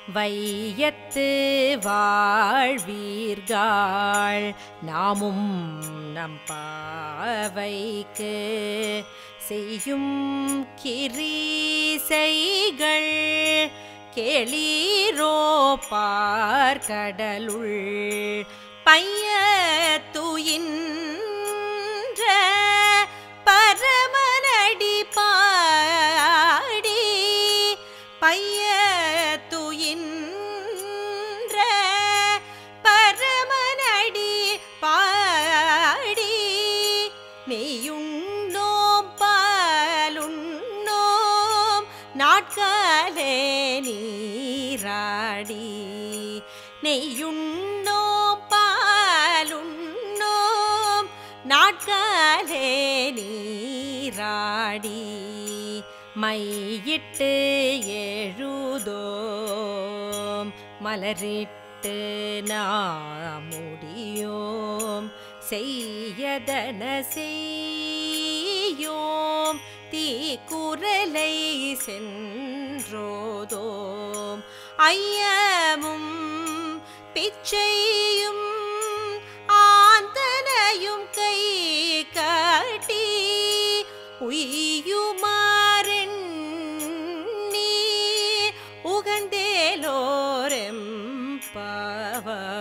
வையத்து வாழ்வீர்கள் நாமும் நம் பாவைக்கு செய்யும் கிரீசைகள் கேளீரோ பார்க்கடலுள் பைய துயின்ற பரமனடி பாடி பைய துயின்ற பரமனடி பாடி நெய்யுண்ணோம் பாலுண்ணோம் நாட்காலே நீராடி நெய்யுண்ணோம் பாலுண்ணோம் நாட்காலே நீராடி மையிட்டு எழுதோம் மலரிட்டு நாமுடியோம் செய்யதன செய்யோம் தீக்குரலை சென்றோதோம் ஐயமும் பிச்சையும் ஆந்தனையும் கை காட்டி உய்யுமாறெண்ணி உகந்தேலோரெம் பாவ